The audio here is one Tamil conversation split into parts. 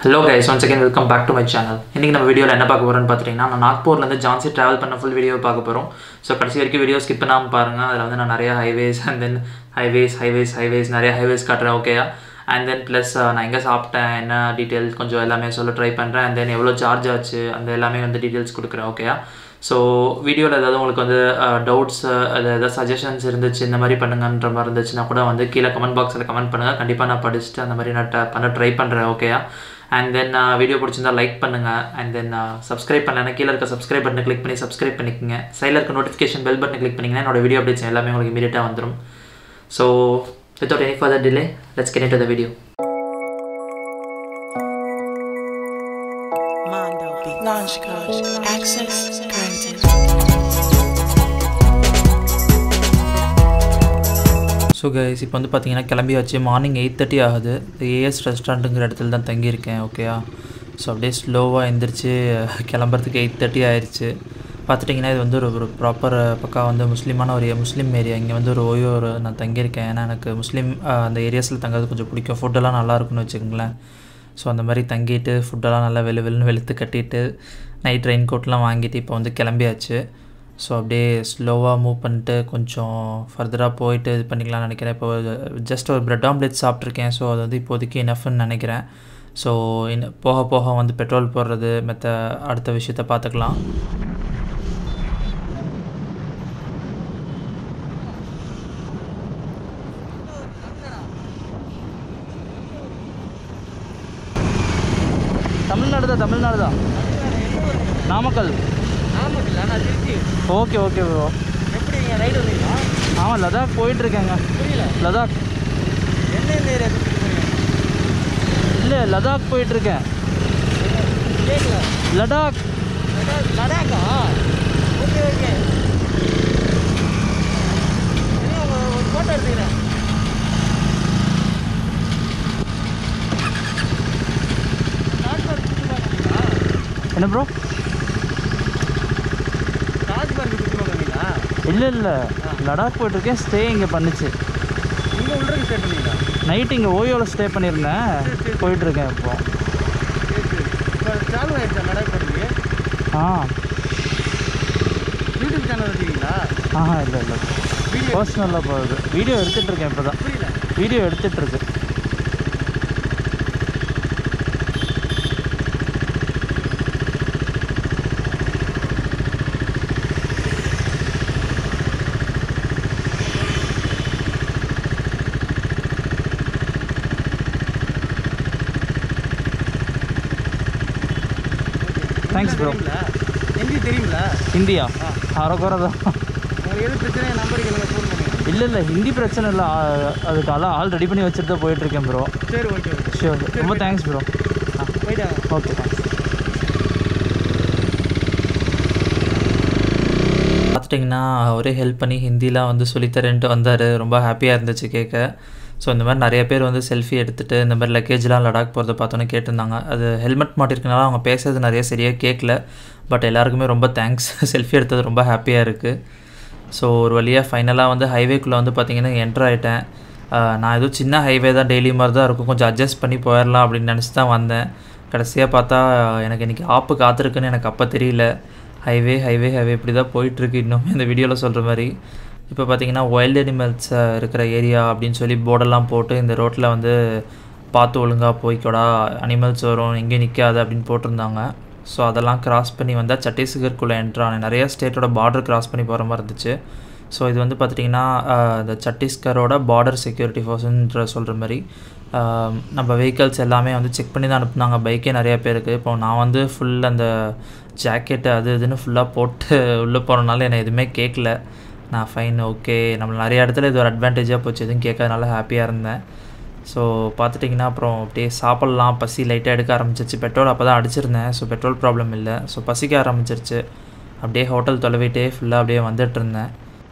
Hello guys once again welcome back to my channel இன்றைக்கி நம்ம வீடியோவில் என்ன பார்க்க போகிறோம்னு பார்த்துட்டிங்கன்னா நான் நாக்பூர்லேருந்து ஜான்சி ட்ராவல் பண்ண ஃபுல் வீடியோ பார்க்க போகிறோம் ஸோ கடைசி வரைக்கும் வீடியோ ஸ்கிப் பண்ணாமல் பாருங்கள் அதில் வந்து நான் நிறைய highways and then highways highways highways நிறைய ஹைவேஸ் காட்டுறேன் ஓகேயா அண்ட் தென் ப்ளஸ் நான் எங்கே சாப்பிட்டேன் என்ன டீட்டெயில்ஸ் கொஞ்சம் எல்லாமே சொல்ல ட்ரை பண்ணுறேன் அண்ட் தென் எவ்வளோ சார்ஜ் ஆச்சு அந்த எல்லாமே வந்து டீட்டெயில்ஸ் கொடுக்குறேன் ஓகேயா ஸோ வீடியோவில் ஏதாவது உங்களுக்கு வந்து டவுட்ஸ் அது ஏதாவது சஜஷன்ஸ் இருந்துச்சு இந்த மாதிரி பண்ணுங்கன்ற மாதிரி இருந்துச்சுன்னா கூட வந்து கீழே கமெண்ட் பாக்ஸில் கமெண்ட் பண்ணுங்கள் கண்டிப்பாக நான் படிச்சுட்டு அந்த மாதிரி நான் ட- பண்ண ட்ரை பண்ணுறேன் ஓகேயா அண்ட் தென் வீடியோ பிடிச்சிருந்தா லைக் பண்ணுங்கள் அண்ட் தென் சப்ஸ்கிரைப் பண்ணலன்னா கீழே இருக்க சப்ஸ்கிரைப் பட்டனை கிளிக் பண்ணி சப்ஸ்கிரைப் பண்ணிக்கோங்க சைடில் இருக்க நோட்டிஃபிகேஷன் பெல் பட்டனை கிளிக் பண்ணிங்கன்னா என்னோட வீடியோ அப்டேட்ஸ் எல்லாமே உங்களுக்கு இமீடியட்டாக வந்துடும் so without any further delay let's get to the video Mondo Beat. Launch code. Access granted. So guys இப்போ வந்து பார்த்தீங்கன்னா கிளம்பியாச்சு மார்னிங் எயிட் தேர்ட்டி ஆகுது ஏஎஸ் ரெஸ்டாரண்ட்டுங்கிற இடத்துல தான் தங்கியிருக்கேன் ஓகேயா ஸோ அப்படியே ஸ்லோவாக எந்திரிச்சு கிளம்புறதுக்கு எயிட் தேர்ட்டி ஆயிடுச்சு பார்த்துட்டிங்கன்னா இது வந்து ஒரு ஒரு ப்ராப்பர் பக்கா வந்து முஸ்லீமான ஒரு முஸ்லீம் ஏரியா இங்கே வந்து ஒரு ஓய்வு ஒரு நான் தங்கியிருக்கேன் ஏன்னா எனக்கு முஸ்லீம் அஹ், அந்த ஏரியாஸில் தங்குறது கொஞ்சம் பிடிக்கும் ஃபுட்டெல்லாம் நல்லா இருக்கும்னு வச்சுக்கோங்களேன் ஸோ அந்த மாதிரி தங்கிட்டு ஃபுட்டெல்லாம் நல்லா வெளு வெளுன்னு வெளுத்து கட்டிட்டு நைட் ரெயின் கோட்லாம் வாங்கிட்டு இப்போ வந்து கிளம்பியாச்சு ஸோ அப்படியே ஸ்லோவாக மூவ் பண்ணிட்டு கொஞ்சம் ஃபர்தராக போயிட்டு இது பண்ணிக்கலாம்னு நினைக்கிறேன் இப்போ ஜஸ்ட் ஒரு பிரெட் ஆம்லெட் சாப்பிட்ருக்கேன் ஸோ அது வந்து இப்போதைக்கு இனஃப்னு நினைக்கிறேன் ஸோ இன்னும் போக போக வந்து பெட்ரோல் போடுறது மற்ற அடுத்த விஷயத்த பார்த்துக்கலாம் தமிழ்நாடு தான் தமிழ்நாடு தான் நாமக்கல் நாமக்கல் ஆனால் திருச்சி ஓகே ஓகே ப்ரோ எப்படி நீங்கள் ரைடு வந்தீங்களா ஆமாம் லடாக் போயிட்டுருக்கேங்க புரியல லடாக் எந்தெந்த ஏரியா சுற்றி போறீங்க இல்லை லடாக் போயிட்டுருக்கேன் கேட்கல லடாக் லடாக் லடாக்கா ஓகே ஓகே இருங்க, ஒரு- ஒரு ஃபோட்டோ எடுத்துக்கிறேன் ராஜ்பார்க் சுற்றி பார்க்குறீங்களா என்ன ப்ரோ ராஜ்பார்க் சுற்றி பார்க்குறீங்களா இல்லை இல்லை லடாக் போயிட்டுருக்கேன் ஸ்டே இங்கே பண்ணுச்சு இங்கே உள்ளே ஸ்டே பண்ணீங்களா நைட் இங்கே ஓயோவில் ஸ்டே பண்ணியிருந்தேன் போயிட்டுருக்கேன் இப்போ சரி சரி இப்போ சாலு ஆயிடுச்சா லடாக் போகிறதுக்கு ஆ யூடியூப் சேனல் வச்சுருக்கீங்களா ஆஹா இல்லை இல்லை வீடியோ பர்சனலாக போகுது வீடியோ எடுத்துகிட்டு இருக்கேன் இப்போ தான் புரியல வீடியோ எடுத்துகிட்டு இருக்கு தேங்க்ஸ் ப்ரோ தெரியுங்களா ஹிந்தி தெரியுங்களா இந்தியா அரைக்குறை தான் உங்களுக்கு எது பிரச்சனை நம்பருக்கு எனக்கு ஃபோன் பண்ணுங்க இல்லை இல்லை ஹிந்தி பிரச்சனை இல்லை ஆ- அதுக்கு ஆள் ஆள் ரெடி பண்ணி வச்சுட்டு தான் போயிட்டுருக்கேன் ப்ரோ சரி ஓகே ஓகே ஷியோர் ரொம்ப தேங்க்ஸ் ப்ரோ ஆ போயிட்டாங்க ஓகே தேங்க்ஸ் பார்த்துட்டிங்கன்னா அவரே ஹெல்ப் பண்ணி ஹிந்திலாம் வந்து சொல்லித்தரேன்ட்டு வந்தார் ரொம்ப ஹாப்பியாக இருந்துச்சு கேட்க ஸோ இந்த மாதிரி நிறைய பேர் வந்து செல்ஃபி எடுத்துகிட்டு இந்த மாதிரி லக்கேஜ்லாம் லடாக் போகிறத பார்த்தோன்னே கேட்டிருந்தாங்க அது ஹெல்மெட் மாட்டிருக்கனால அவங்க பேசுறது நிறைய சரியாக கேட்கல பட் எல்லாருக்குமே ரொம்ப தேங்க்ஸ் செல்ஃபி எடுத்தது ரொம்ப ஹாப்பியாக இருக்குது ஸோ ஒரு வழியாக ஃபைனலாக வந்து ஹைவேக்குள்ளே வந்து பார்த்தீங்கன்னா என்டர் ஆகிட்டேன் நான் ஏதோ சின்ன ஹைவே தான் டெய்லி மாதிரி தான் இருக்கும் கொஞ்சம் அட்ஜஸ்ட் பண்ணி போயிடலாம் அப்படின்னு நினச்சி தான் வந்தேன் கடைசியாக பார்த்தா எனக்கு இன்றைக்கி ஆப்பு காத்திருக்குன்னு எனக்கு அப்போ தெரியல ஹைவே ஹைவே ஹைவே இப்படி தான் போயிட்டுருக்கு இன்னுமே இந்த வீடியோவில் சொல்கிற மாதிரி இப்போ பார்த்தீங்கன்னா வைல்ட் அனிமல்ஸ் இருக்கிற ஏரியா அப்படின்னு சொல்லி போர்டெல்லாம் போட்டு இந்த ரோட்டில் வந்து பார்த்து ஒழுங்காக போய்க்கோடா அனிமல்ஸ் வரும் எங்கேயும் நிற்காது அப்படின்னு போட்டிருந்தாங்க ஸோ அதெல்லாம் கிராஸ் பண்ணி வந்தால் சத்தீஸ்கர்க்குள்ளே என்ட்ரானேன் நிறைய ஸ்டேட்டோட பார்டர் கிராஸ் பண்ணி போகிற மாதிரி இருந்துச்சு ஸோ இது வந்து பார்த்துட்டிங்கன்னா ஆஹ், இந்த சத்தீஸ்கரோட பார்டர் செக்யூரிட்டி ஃபோர்ஸ்ன்ற சொல்கிற மாதிரி ஆஹ், நம்ம வெஹிக்கல்ஸ் எல்லாமே வந்து செக் பண்ணி தான் அனுப்புனாங்க பைக்கே நிறைய பேருக்கு இப்போ நான் வந்து ஃபுல் அந்த ஜாக்கெட்டு அது இதுன்னு ஃபுல்லாக போட்டு உள்ளே போகிறனால என்னை எதுவுமே கேட்கல நான் ஃபைன் ஓகே நம்ம நிறைய இடத்துல இது ஒரு அட்வான்டேஜாக போச்சு எதுவும் கேட்கறதுனால ஹாப்பியாக இருந்தேன் ஸோ பார்த்துட்டிங்கன்னா அப்புறம் அப்படியே சாப்பிட்லாம் பசி லைட்டாக எடுக்க ஆரம்பிச்சிருச்சு பெட்ரோல் அப்போ தான் அடிச்சிருந்தேன் ஸோ பெட்ரோல் ப்ராப்ளம் இல்லை ஸோ பசிக்க ஆரம்பிச்சிருச்சு அப்படியே ஹோட்டல் தொலைவிட்டே ஃபுல்லாக அப்படியே வந்துட்டு இருந்தேன்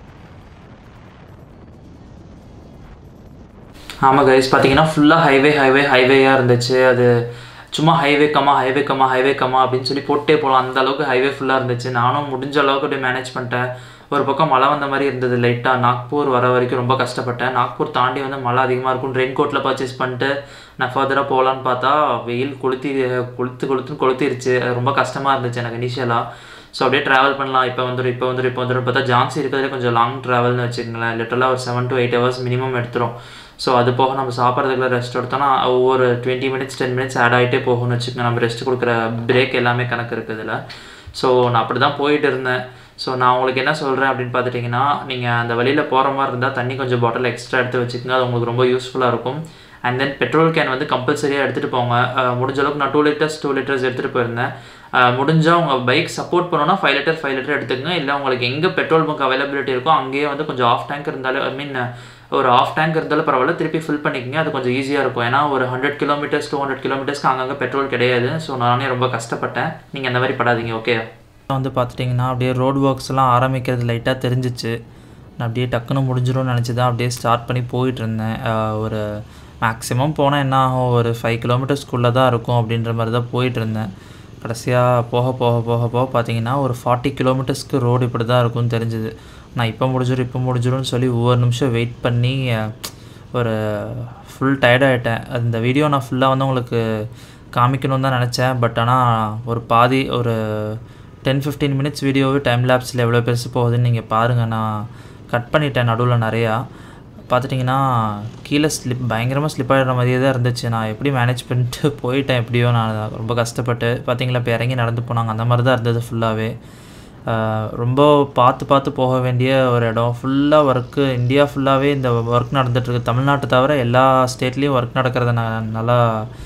ஆமாம் கைஸ் பார்த்தீங்கன்னா ஃபுல்லாக ஹைவே ஹைவே ஹைவேயாக இருந்துச்சு அது சும்மா ஹைவே கம்மா ஹைவே கம்மா ஹைவே கம்மா அப்படின்னு சொல்லி போட்டே போகலாம் அந்த அளவுக்கு ஹைவே ஃபுல்லாக இருந்துச்சு நானும் முடிஞ்ச அளவுக்கு அப்படியே மேனேஜ் பண்ணிட்டேன் ஒரு பக்கம் மழை வந்த மாதிரி இருந்தது லைட்டாக நாக்பூர் வர வரைக்கும் ரொம்ப கஷ்டப்பட்டேன் நாக்பூர் தாண்டி வந்து மழை அதிகமாக இருக்கும் ரெயின் கோட்டில் பர்ச்சேஸ் பண்ணிட்டு நான் ஃபர்தராக போகலான்னு பார்த்தா வெயில் கொளுத்தி கொளுத்து கொளுத்துன்னு கொளுத்திருச்சு அது ரொம்ப கஷ்டமாக இருந்துச்சு எனக்கு இனிஷியலாக ஸோ அப்படியே ட்ராவல் பண்ணலாம் இப்போ வந்துடும் இப்போ வந்துடும் இப்போ வந்துடும் பார்த்தா ஜான்சி இருக்கிறதுலே கொஞ்சம் லாங் ட்ராவல்னு வச்சுக்கங்களேன் லிட்டரலாக ஒரு seven to eight hours minimum எடுத்துரும் ஸோ அது போக நம்ம சாப்பிட்றதுக்குள்ள ரெஸ்ட் எடுத்தோம்னா ஒவ்வொரு twenty minutes ten minutes add ஆகிட்டே போகணும்னு வச்சுக்கோங்க நம்ம ரெஸ்ட் கொடுக்குற பிரேக் எல்லாமே கணக்கு இருக்குது இதில் ஸோ நான் அப்படி தான் போயிட்டு இருந்தேன் ஸோ நான் உங்களுக்கு என்ன சொல்கிறேன் அப்படின்னு பார்த்துட்டிங்கன்னா நீங்கள் அந்த வழியில் போகிற மாதிரி இருந்தால் தண்ணி கொஞ்சம் பாட்டில் எக்ஸ்ட்ரா எடுத்து வச்சுக்கோங்க அது உங்களுக்கு ரொம்ப யூஸ்ஃபுல்லாக இருக்கும் அண்ட் தென் பெட்ரோல் கேன் வந்து கம்பல்சரியாக எடுத்துகிட்டு போங்க அஹ் முடிஞ்ச அளவுக்கு நான் டூ லிட்டர்ஸ் டூ லிட்டர்ஸ் எடுத்துகிட்டு போயிருந்தேன் அஹ் முடிஞ்சா உங்கள் பைக் சப்போர்ட் பண்ணணும்னா ஃபைவ் லிட்டர் ஃபைவ் லிட்டர் எடுத்துக்கங்க இல்லை உங்களுக்கு எங்கே பெட்ரோல் பங்க் அவைலபிலிட்டி இருக்கோ அங்கேயே வந்து கொஞ்சம் ஆஃப் டேங்க் இருந்தாலும் ஐ மீன் ஒரு ஆஃப் டேங்க் இருந்தாலும் பரவாயில்ல திருப்பி ஃபில் பண்ணிக்கங்க அது கொஞ்சம் ஈஸியாக இருக்கும் ஏன்னா ஒரு ஹண்ட்ரட் கிலோமீட்டர்ஸ் டூ ஹண்ட்ரட் கிலோமீட்டர்ஸ்க்கு அங்கங்கே பெட்ரோல் கிடையாது ஸோ நானே ரொம்ப கஷ்டப்பட்டேன் நீங்கள் அந்த மாதிரி படாதீங்க ஓகே வந்து பார்த்துட்டிங்கன்னா அப்படியே ரோட் ஒர்க்ஸ்லாம் ஆரம்பிக்கிறது லைட்டாக தெரிஞ்சிச்சு நான் அப்படியே டக்குன்னு முடிஞ்சிடும்னு நினச்சி தான் அப்படியே ஸ்டார்ட் பண்ணி போயிட்டு இருந்தேன் ஆஹ் ஒரு மேக்ஸிமம் போனால் என்ன ஆகும் ஒரு ஃபைவ் கிலோமீட்டர்ஸ்க்குள்ளே தான் இருக்கும் அப்படின்ற மாதிரி தான் போயிட்டு இருந்தேன் கடைசியாக போக போக போக போக பார்த்தீங்கன்னா ஒரு ஃபார்ட்டி கிலோமீட்டர்ஸ்க்கு ரோடு இப்படி தான் இருக்கும்னு தெரிஞ்சுது நான் இப்போ முடிஞ்சிடும் இப்போ முடிஞ்சிடும்னு சொல்லி ஒவ்வொரு நிமிஷம் வெயிட் பண்ணி அஹ், ஒரு ஃபுல் டயர்டாயிட்டேன் அந்த வீடியோ நான் ஃபுல்லாக வந்து உங்களுக்கு காமிக்கணும்னு தான் நினச்சேன் பட் ஆனால் ஒரு பாதி ஒரு டென் ஃபிஃப்டீன் மினிட்ஸ் வீடியோவே டைம் லேப்ஸில் எவ்வளோ பெருசு போகுதுன்னு நீங்கள் பாருங்கள் நான் கட் பண்ணிட்டேன் நடுவில் நிறையா பார்த்துட்டிங்கன்னா கீழே ஸ்லிப் பயங்கரமாக ஸ்லிப் ஆகிடுற மாதிரியே தான் இருந்துச்சு நான் எப்படி மேனேஜ் பண்ணிட்டு போயிட்டேன் எப்படியோ நான் ரொம்ப கஷ்டப்பட்டு பார்த்தீங்களா இப்போ இறங்கி நடந்து போனாங்க அந்த மாதிரி தான் இருந்தது ஃபுல்லாகவே ரொம்ப பார்த்து பார்த்து போக வேண்டிய ஒரு இடம் ஃபுல்லாக ஒர்க்கு இந்தியா ஃபுல்லாகவே இந்த ஒர்க் நடந்துகிட்ருக்கு தமிழ்நாட்டை தவிர எல்லா ஸ்டேட்லேயும் ஒர்க் நடக்கிறத நான் நல்லா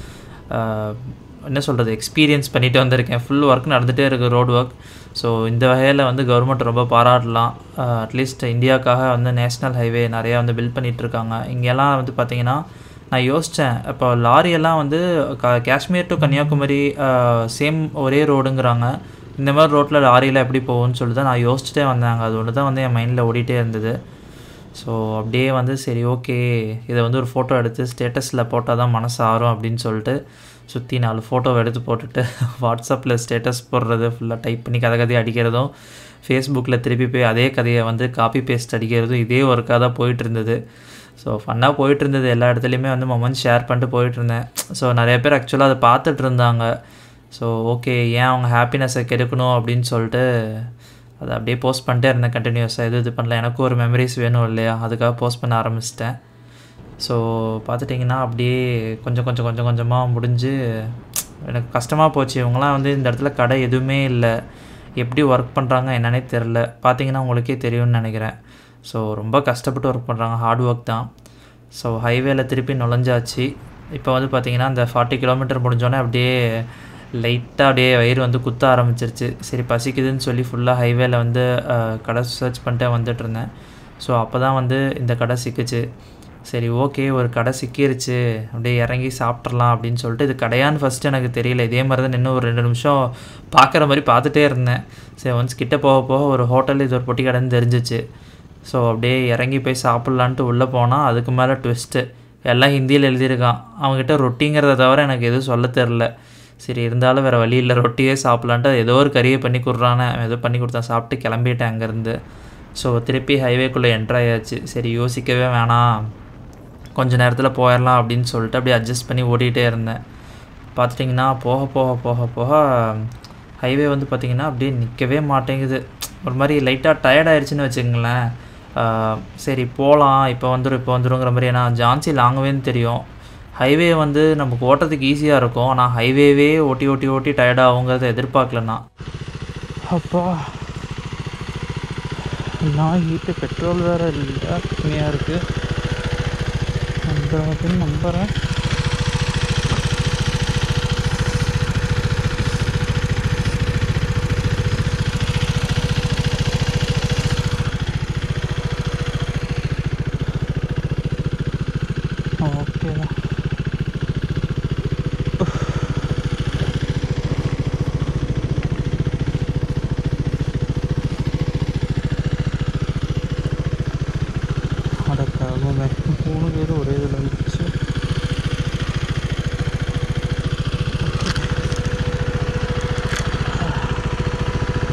ஆஹ், என்ன சொல்கிறது எக்ஸ்பீரியன்ஸ் பண்ணிட்டு வந்திருக்கேன் ஃபுல் ஒர்க் நடந்துகிட்டே இருக்குது ரோடு ஒர்க் ஸோ இந்த வகையில் வந்து கவர்மெண்ட் ரொம்ப பாராட்டலாம் அட்லீஸ்ட் இந்தியாவுக்காக வந்து நேஷ்னல் ஹைவே நிறையா வந்து பில்ட் பண்ணிகிட்ருக்காங்க இங்கெல்லாம் வந்து பார்த்திங்கன்னா நான் யோசித்தேன் இப்போ லாரியெல்லாம் வந்து க காஷ்மீர் டு கன்னியாகுமரி சேம் ஒரே ரோடுங்கிறாங்க இந்த மாதிரி ரோட்டில் லாரியில் எப்படி போகும்னு சொல்லிட்டு தான் நான் யோசிச்சுட்டே வந்தாங்க அது ஒன்று தான் வந்து என் மைண்டில் ஓடிட்டே இருந்தது ஸோ அப்படியே வந்து சரி ஓகே இதை வந்து ஒரு ஃபோட்டோ எடுத்து ஸ்டேட்டஸில் போட்டால் தான் மனசு ஆறும் அப்படின்னு சொல்லிட்டு சுற்றி நாலு ஃபோட்டோவை எடுத்து போட்டுட்டு வாட்ஸ்அப்பில் ஸ்டேட்டஸ் போடுறது ஃபுல்லாக டைப் பண்ணி கதை கதையை அடிக்கிறதும் ஃபேஸ்புக்கில் திருப்பி போய் அதே கதையை வந்து காப்பி பேஸ்ட் அடிக்கிறதும் இதே ஒர்க்காக தான் போயிட்டு இருந்தது ஸோ ஃபன்னாக போயிட்டு இருந்தது எல்லா இடத்துலையுமே வந்து மொமெண்ட் ஷேர் பண்ணிட்டு போயிட்டு இருந்தேன் ஸோ நிறைய பேர் ஆக்சுவலாக அதை பார்த்துட்டு இருந்தாங்க ஸோ ஓகே ஏன் அவங்க ஹாப்பினஸை கெடுக்கணும் அப்படின்னு சொல்லிட்டு அதை அப்படியே போஸ்ட் பண்ணிட்டே இருந்தேன் கண்டினியூஸாக எது இது பண்ணல எனக்கும் ஒரு மெமரிஸ் வேணும் இல்லையா அதுக்காக போஸ்ட் பண்ண ஆரம்பிச்சிட்டேன் ஸோ பார்த்துட்டிங்கன்னா அப்படியே கொஞ்சம் கொஞ்சம் கொஞ்சம் கொஞ்சமாக முடிஞ்சு எனக்கு கஷ்டமாக போச்சு இவங்களாம் வந்து இந்த இடத்துல கடை எதுவுமே இல்லை எப்படி ஒர்க் பண்ணுறாங்க என்னன்னே தெரில பார்த்தீங்கன்னா உங்களுக்கே தெரியும்னு நினைக்கிறேன் ஸோ ரொம்ப கஷ்டப்பட்டு ஒர்க் பண்ணுறாங்க ஹார்ட் ஒர்க் தான் ஸோ ஹைவேல திருப்பி நுழைஞ்சாச்சு இப்போ வந்து பார்த்தீங்கன்னா அந்த ஃபார்ட்டி கிலோமீட்டர் முடிஞ்சோடனே அப்படியே லைட்டாக அப்படியே வயிறு வந்து குத்த ஆரம்பிச்சிருச்சு சரி பசிக்குதுன்னு சொல்லி ஃபுல்லாக ஹைவேல வந்து அஹ், கடை சர்ச் பண்ணிட்டே வந்துட்டு இருந்தேன் ஸோ அப்போ தான் வந்து இந்த கடை சிக்கிச்சு சரி ஓகே ஒரு கடை சிக்கிருச்சு அப்படியே இறங்கி சாப்பிட்றலாம் அப்படின்னு சொல்லிட்டு இது கடையான்னு ஃபஸ்ட்டு எனக்கு தெரியல இதே மாதிரி தான் நின்று ஒரு ரெண்டு நிமிஷம் பார்க்குற மாதிரி பார்த்துட்டே இருந்தேன் சரி ஒன்ஸ் கிட்ட போக போக ஒரு ஹோட்டல் இது ஒரு பொட்டி கடைன்னு தெரிஞ்சிச்சு ஸோ அப்படியே இறங்கி போய் சாப்பிட்லான்ட்டு உள்ளே போனால் அதுக்கு மேலே ட்விஸ்ட்டு எல்லாம் ஹிந்தியில் எழுதியிருக்கான் அவங்ககிட்ட ரொட்டிங்கிறத தவிர எனக்கு எதுவும் சொல்ல தெரில சரி இருந்தாலும் வேறு வழி இல்லை ரொட்டியே சாப்பிட்லான்ட்டு ஏதோ ஒரு கறியை பண்ணி கொடுறானே அவன் ஏதோ பண்ணி கொடுத்தான் சாப்பிட்டு கிளம்பிட்டேன் அங்கேருந்து ஸோ திருப்பி ஹைவேக்குள்ளே என்ட்ராயாச்சு சரி யோசிக்கவே வேணாம் கொஞ்ச நேரத்தில் போயிடலாம் அப்படின்னு சொல்லிட்டு அப்படியே அட்ஜஸ்ட் பண்ணி ஓடிட்டே இருந்தேன் பார்த்துட்டிங்கன்னா போக போக போக போக ஹைவே வந்து பார்த்திங்கன்னா அப்படியே நிற்கவே மாட்டேங்குது ஒரு மாதிரி லைட்டாக டயர்ட் ஆயிடுச்சுன்னு வச்சுக்கங்களேன் ஆஹ் சரி போகலாம் இப்போ வந்துடும் இப்போ வந்துடுங்கிற மாதிரி ஏன்னா ஜான்சி லாங்கவேன்னு தெரியும் ஹைவே வந்து நமக்கு ஓட்டுறதுக்கு ஈஸியாக இருக்கும் ஆனால் ஹைவேவே ஓட்டி ஓட்டி ஓட்டி டயர்ட் ஆகுங்கிறத எதிர்பார்க்கலண்ணா அப்பா நான் ஹீட்டு பெட்ரோல் வேறு இல்லை கம்மியாக இருக்குது நம்புறதுன்னு நம்புகிறேன் ஓகே தான் அடக்காகுமே மூணு பேரும் ஒரே இதில் வந்துச்சு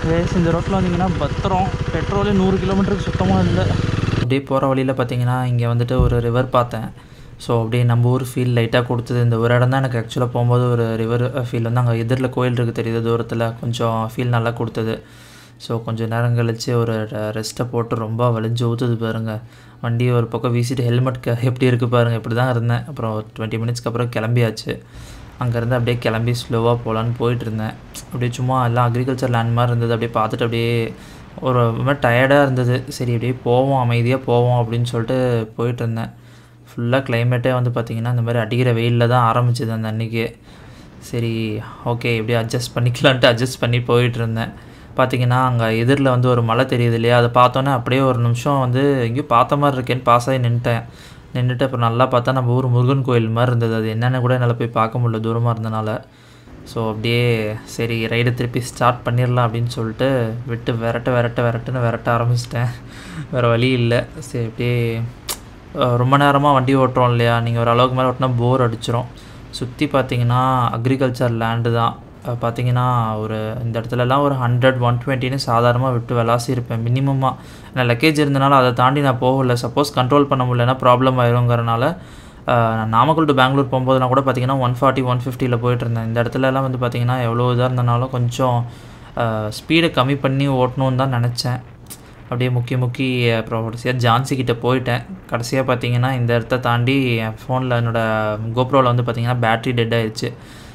ரேஸ் இந்த ரோட்டில் வந்தீங்கன்னா பத்திரம் பெட்ரோலே நூறு கிலோமீட்டருக்கு சுத்தமாக இல்லை அப்படியே போகிற வழியில் பார்த்தீங்கன்னா இங்கே வந்துட்டு ஒரு ரிவர் பார்த்தேன் ஸோ அப்படியே நம்ம ஊர் ஃபீல் லைட்டாக கொடுத்தது இந்த ஒரு இடம் தான் எனக்கு ஆக்சுவலாக போகும்போது ஒரு ரிவர் ஃபீல் வந்து அங்கே எதிரில் கோயில் இருக்குது தெரியுது தூரத்தில் கொஞ்சம் ஃபீல் நல்லா கொடுத்தது ஸோ கொஞ்சம் நேரம் கழித்து ஒரு ரெஸ்ட்டை போட்டு ரொம்ப வலிஞ்சு ஊற்றுது பாருங்கள் வண்டியை ஒரு பக்கம் வீசிட்டு ஹெல்மெட் க எப்படி இருக்குது பாருங்கள் இப்படி தான் இருந்தேன் அப்புறம் ஒரு டுவெண்ட்டி மினிட்ஸ்க்கு அப்புறம் கிளம்பியாச்சு அங்கேருந்து அப்படியே கிளம்பி ஸ்லோவாக போகலான்னு போயிட்டு இருந்தேன் அப்படியே சும்மா எல்லாம் அக்ரிகல்ச்சர் லேண்ட் மாதிரி இருந்தது அப்படியே பார்த்துட்டு அப்படியே ஒரு மாதிரி டயர்டாக இருந்தது சரி அப்படியே போவோம் அமைதியாக போவோம் அப்படின்னு சொல்லிட்டு போயிட்டு இருந்தேன் ஃபுல்லாக கிளைமேட்டே வந்து பார்த்திங்கன்னா இந்த மாதிரி அடிக்கிற வெயிலில் தான் ஆரம்பிச்சது அந்த அன்றைக்கி சரி ஓகே இப்படியே அட்ஜஸ்ட் பண்ணிக்கலான்ட்டு அட்ஜஸ்ட் பண்ணி போயிட்டு இருந்தேன் பார்த்தீங்கன்னா அங்கே எதிரில் வந்து ஒரு மலை தெரியுது இல்லையா அதை பார்த்தோன்னே அப்படியே ஒரு நிமிஷம் வந்து எங்கேயோ பார்த்த மாதிரி இருக்கேன்னு பாஸ் ஆகி நின்ட்டேன் நின்றுட்டு அப்புறம் நல்லா பார்த்தா நம்ம ஊர் முருகன் கோயில் மாதிரி இருந்தது அது என்னென்னு கூட என்னால் போய் பார்க்க முடியல தூரமாக இருந்தனால ஸோ அப்படியே சரி ரைடு திருப்பி ஸ்டார்ட் பண்ணிடலாம் அப்படின்னு சொல்லிட்டு விட்டு விரட்ட விரட்ட விரட்டுன்னு விரட்ட ஆரம்பிச்சிட்டேன் வேறு வழி இல்லை சரி அப்படியே அஹ் ரொம்ப நேரமாக வண்டி ஓட்டுறோம் இல்லையா நீங்கள் ஒரு அளவுக்கு மேலே ஓட்டினா போர் அடிச்சிரும் சுற்றி பார்த்தீங்கன்னா அக்ரிகல்ச்சர் லேண்டு தான் அஹ் பார்த்தீங்கன்னா ஒரு இந்த இடத்துலலாம் ஒரு ஹண்ட்ரட் ஒன் டுவெண்ட்டின்னு சாதாரணமாக விட்டு விளாசி இருப்பேன் மினிமமாக நான் லக்கேஜ் இருந்தனால அதை தாண்டி நான் போகல சப்போஸ் கண்ட்ரோல் பண்ண முடியலன்னா ப்ராப்ளம் ஆயிருங்கிறனால அஹ் நான் நாமக்கல் டு பெங்களூர் போகும்போதுலாம் கூட பார்த்தீங்கன்னா ஒன் ஃபார்ட்டி ஒன் ஃபிஃப்டியில் போயிட்டு இருந்தேன் இந்த இடத்துலலாம் வந்து பார்த்தீங்கன்னா எவ்வளோ இதாக இருந்தனாலும் கொஞ்சம் ஸ்பீடை கம்மி பண்ணி ஓட்டணும்னு தான் நினச்சேன் அப்படியே முக்கி முக்கி அப்புறம் கடைசியாக ஜான்சி கிட்ட போயிட்டேன் கடைசியாக பார்த்தீங்கன்னா இந்த இடத்த தாண்டி என் ஃபோனில் என்னோடய கோப்ரோவில் வந்து பார்த்தீங்கன்னா பேட்ரி டெட் ஆயிடுச்சு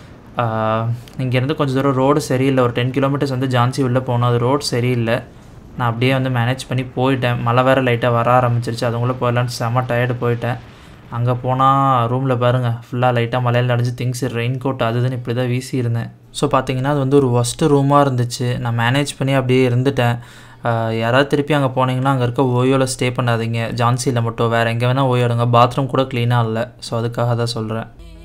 இங்கேருந்து கொஞ்சம் தூரம் ரோடு சரியில்லை ஒரு டென் கிலோமீட்டர்ஸ் வந்து ஜான்சி உள்ளே போகணும் அது ரோடு சரியில்லை நான் அப்படியே வந்து மேனேஜ் பண்ணி போயிட்டேன் மழை வேறு லைட்டாக வர ஆரம்பிச்சிருச்சு அதுக்குள்ளே போயிடலான்னு செம்ம டயர்டு போயிட்டேன் அங்கே போனால் ரூமில் பாருங்கள் ஃபுல்லாக லைட்டாக மழையில் நனைஞ்சு திங்ஸ் ரெயின் கோட் அது இதுன்னு இப்படி தான் வீசி இருந்தேன் ஸோ பார்த்தீங்கன்னா அது வந்து ஒரு ஒஸ்ட்டு ரூமாக இருந்துச்சு நான் மேனேஜ் பண்ணி அப்படியே இருந்துட்டேன் ஆஹ் யாராவது திருப்பி அங்கே போனீங்கன்னா அங்கே இருக்க ஓயோவில் ஸ்டே பண்ணாதீங்க ஜான்சியில் மட்டும் வேறு எங்கே வேணால் ஓயோ எடுங்க பாத்ரூம் கூட க்ளீனாக இல்லை ஸோ அதுக்காக தான் சொல்கிறேன்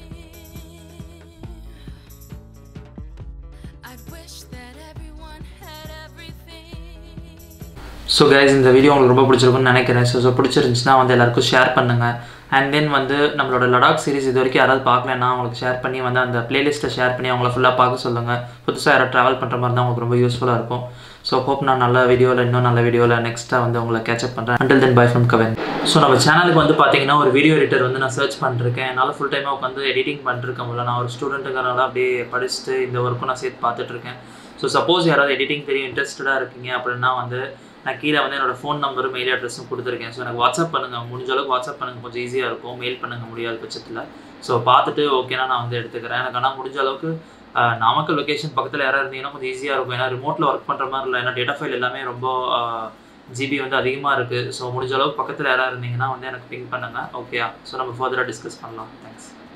I wish that everyone had everything. So guys இந்த வீடியோ உங்களுக்கு ரொம்ப பிடிச்சிருக்கும்னு நினைக்கிறேன் ஸோ ஸோ பிடிச்சிருந்துச்சுன்னா வந்து எல்லாருக்கும் ஷேர் பண்ணுங்கள் அண்ட் தென் வந்து நம்மளோட லடாக் சீரிஸ் இது வரைக்கும் யாராவது பார்க்கலன்னா அவங்களுக்கு ஷேர் பண்ணி வந்து அந்த பிளேலிஸ்ட்டை ஷேர் பண்ணி அவங்கள ஃபுல்லாக பார்க்க சொல்லுங்கள் புதுசாக யாராவது ட்ராவல் பண்ணுற மாதிரி தான் உங்களுக்கு ரொம்ப யூஸ்ஃபுல்லாக இருக்கும் ஸோ ஹோப் நான் நல்ல வீடியோவில் இன்னும் நல்ல வீடியோவில் நெக்ஸ்ட்டாக வந்து உங்களை கேட்சப் பண்ணுறேன் அண்டில் தென் பை ஃப்ரம் கவன் ஸோ நம்ம சேனலுக்கு வந்து பார்த்தீங்கன்னா ஒரு வீடியோ எடிட்டர் வந்து நான் சர்ச் பண்ணிருக்கேன் என்னால் ஃபுல் டைமாக உட்காந்து எடிட்டிங் பண்ணிருக்க முடியல நான் ஒரு ஸ்டூடெண்ட்டுங்கிறனால அப்படியே படிச்சுட்டு இந்த ஒர்க்கும் நான் சேர்த்து பார்த்துட்ருக்கேன் ஸோ சப்போஸ் யாராவது எடிட்டிங் தெரியும் இன்ட்ரெஸ்டடாக இருக்கீங்க அப்படின்னா வந்து நான் கீழே வந்து என்னோட ஃபோன் நம்பரும் மெயில் அட்ரஸும் கொடுத்துருக்கேன் ஸோ எனக்கு வாட்ஸ்அப் பண்ணுங்கள் முடிஞ்ச அளவுக்கு வாட்ஸ்அப் பண்ணுங்க கொஞ்சம் ஈஸியாக இருக்கும் மெயில் பண்ணுங்க முடியாத பட்சத்தில் ஸோ பார்த்துட்டு ஓகேனா நான் வந்து எடுத்துக்கிறேன் எனக்கு ஆனால் முடிஞ்ச அளவுக்கு ஆஹ், நாமக்கல் லொக்கேஷன் பக்கத்தில் யாராவது இருந்தீங்கன்னா கொஞ்சம் ஈஸியாக இருக்கும் ஏன்னா ரிமோட்டில் ஒர்க் பண்ணுற மாதிரி இல்லை ஏன்னா டேட்டா ஃபைல் எல்லாமே ரொம்ப ஜிபி வந்து அதிகமாக இருக்குது ஸோ முடிஞ்ச அளவுக்கு பக்கத்தில் யாராவது இருந்தீங்கன்னா வந்து எனக்கு பிங் பண்ணுங்கள் ஓகேயா ஸோ நம்ம ஃபர்தராக டிஸ்கஸ் பண்ணலாம் தேங்க்ஸ்